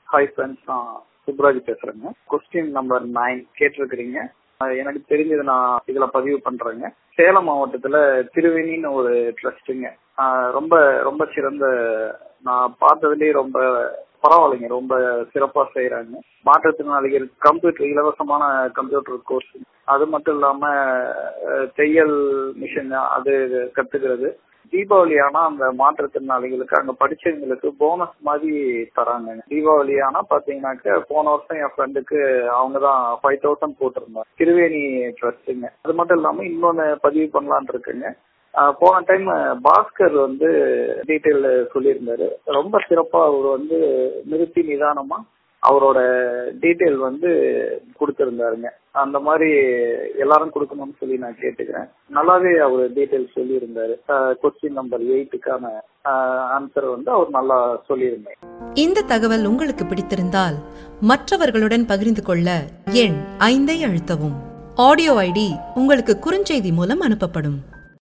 hi friends நான் சுப்ராஜ் பேசுறேங்க question number nine கேட்டிருக்கிறீங்க அது எனக்கு தெரிஞ்சது நான் இதுல பதிவு பண்றேங்க சேலம் மாவட்டத்துல திருவேணின்னு ஒரு ட்ரஸ்ட்டுங்க ரொம்ப ரொம்ப சிறந்த நான் பார்த்ததுலயே ரொம்ப பரவாயில்லைங்க ரொம்ப சிறப்பா செய்யறாங்க மாற்றுத்திறனாளிகள் கம்ப்யூட்டர் இலவசமான கம்ப்யூட்டர் கோர்ஸ் அது மட்டும் இல்லாம அஹ், தையல் மிஷின் அது கத்துக்கிறது தீபாவளி ஆனா அந்த மாற்றுத்திறனாளிகளுக்கு அங்க படிச்சவங்களுக்கு போனஸ் மாதிரி தராங்க தீபாவளி ஆனா பாத்தீங்கன்னாக்க போன வருஷம் என் ஃப்ரெண்டுக்கு அவங்க தான் ஃபைவ் தௌசண்ட் போட்டிருந்தாங்க திருவேணி ட்ரஸ்ட்டுங்க அது மட்டும் இல்லாம இன்னொன்னு பதிவு பண்ணலான் இருக்குங்க ஆஹ் போன டைம் பாஸ்கர் வந்து டீட்டெயில் சொல்லியிருந்தாரு ரொம்ப சிறப்பா அவர் வந்து நிறுத்தி நிதானமா அவரோட டீட்டெயில் வந்து கொடுத்திருந்தாருங்க அந்த மாதிரி எல்லாரும் கொடுக்கணும்னு சொல்லி நான் கேட்டுக்கிறேன் நல்லாவே அவர் டீட்டெயில் சொல்லியிருந்தாரு கொஸ்டின் நம்பர் எயிட்டுக்கான ஆன்சர் வந்து அவர் நல்லா சொல்லியிருந்தார் இந்த தகவல் உங்களுக்கு பிடித்திருந்தால் மற்றவர்களுடன் பகிர்ந்து கொள்ள எண் ஐந்தை அழுத்தவும் ஆடியோ ஐடி உங்களுக்கு குறுஞ்செய்தி மூலம் அனுப்பப்படும்